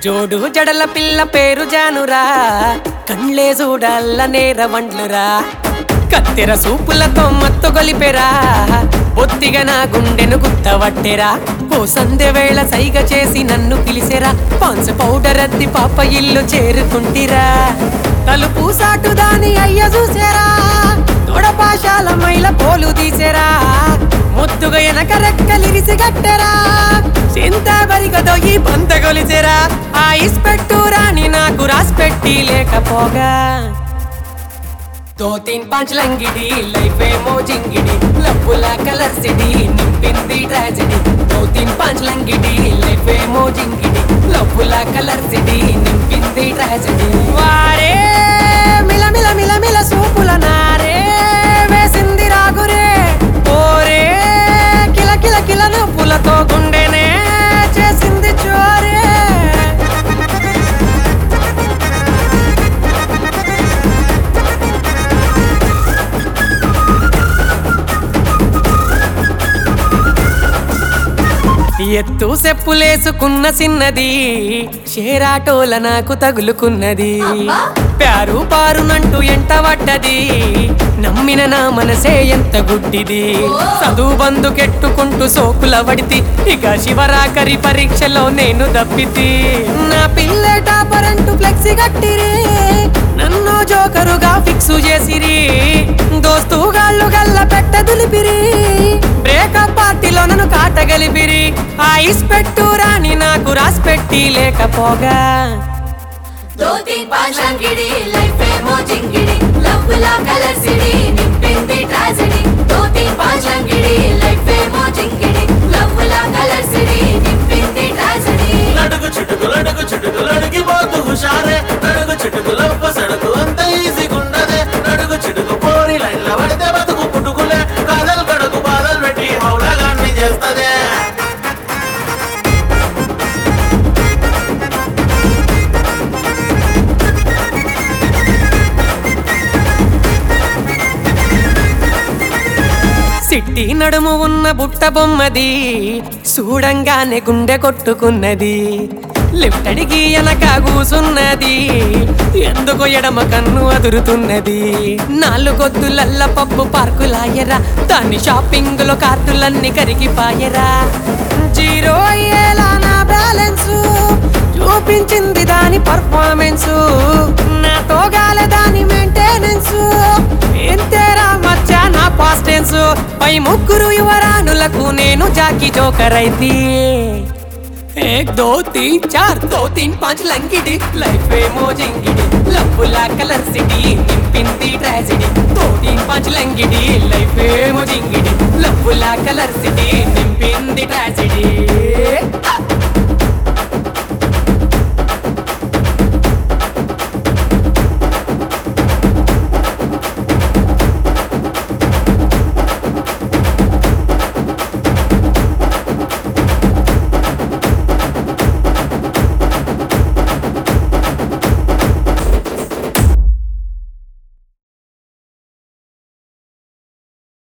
జోడు జడల పిల్ల పేరు జానురా కండ్లే చూడల్ల నేర వండ్లురా కత్తెర సూపులతో మత్తు గొలిపెరా బొత్తిగా నా గుండెను గుత్తవట్టెరా ఓ సందె వేళ సైగ చేసి నన్ను పిలిచెరా పాన్స్ పౌడర్ అద్ది పాప ఇల్లు చేరుకుంటిరా తలుపు సాటు దాని అయ్య చూసేరా తొడపాశాల మైల పోలు తీసేరా ముద్దుగా వెనక రెక్కలిరిసి గట్టెరా చింత బరిగదో ఈ పంత గొలిచెరా ఆ ఇస్పెట్టు రాని నాకు రాసిపెట్టి లేకపోగా దో తీన్ పాంచ్ లంగిడి లైఫ్ ఏమో జింగిడి లవ్వుల కలర్ సిడి నింపింది ట్రాజెడీ దో తీన్ పాంచ్ లంగిడి లైఫ్ ఏమో జింగిడి లవ్వుల కలర్ సిడి నింపింది ట్రాజెడీ వారే మిల మిల మిల మిల సూపుల నారే వేసింది రాగురే ఓరే కిల కిల కిల నవ్వులతో గుండెనే చేసింది చోరే ఎత్తు సెప్పులేసుకున్న చిన్నది షేరాటోల నాకు తగులుకున్నది ప్యారు పారునంటూ ఎంట పడ్డది నమ్మిన నా మనసే ఎంత గుడ్డిది చదువు బందుకెట్టుకుంటూ సోకుల వడితి ఇక శివరాకరి పరీక్షలో నేను దప్పితి నా పిల్ల టాపర్ అంటూ ఫ్లెక్సీ కట్టిరి నన్ను జోకరుగా ఫిక్స్ చేసిరి దోస్తుగాళ్ళు గల్ల పెట్ట దులిపిరి బ్రేకప్ పార్టీలో నన్ను కాటగలిపిరి ఆ ఇస్పెట్టు రాని నాకు రాసిపెట్టి లేకపోగా दो तीन पांच अंगिड़ी लाइफ ఏమో జింగిడి లవ్వుల కలర్ సిడి నింపింది ట్రాజెడీ దో తీన్ పాంచ్ అంగిడి లైఫ్ ఏమో జింగిడి లవ్వుల కలర్ సిడి నింపింది ట్రాజెడీ నడుగు చిటుకులు అడుగు చిటుకులు అడిగిపోతు హుషారే నడుగు చిటుకులు సడుకు అంత ఈజీగుండదే నడుగు చిటుకు పోరి లైన్ల పడితే బతుకు పుట్టుకులే కాదలు కడుగు బాధలు పెట్టి హౌలగాన్ని చేస్తదే సిట్టి నడుము ఉన్న బుట్ట బొమ్మది చూడంగానే గుండె కొట్టుకున్నది లిఫ్ట్ అడిగి వెనక కూసున్నది ఎందుకు ఎడమ కన్ను అదురుతున్నది నాలుగొద్దులల్ల పప్పు పార్కులాయరా దాని షాపింగ్ లో కార్డులన్నీ కరిగిపాయరా జీరో అయ్యేలా నా బ్యాలెన్స్ చూపించింది దాని పర్ఫార్మెన్స్ నాతో గాలే దాని మెయింటెనెన్స్ ఎంతేరా మచ్చా నా పాస్ట్ టెన్స్ పై ముగ్గురు యువరానులకు నేను జాకి జోకర్ అయితే एक दो तीन चार दो तीन पाँच లంకిడి లైఫ్ ఏమో జింగిడి లవ్వుల కలర్ సిటీ నింపింది ట్రాజెడీ దో తీన్ పాంచ్ లంగిడి లైఫ్ ఏమో జింగిడి లవ్వుల కలర్ సిటీ నింపింది ట్రాజెడీ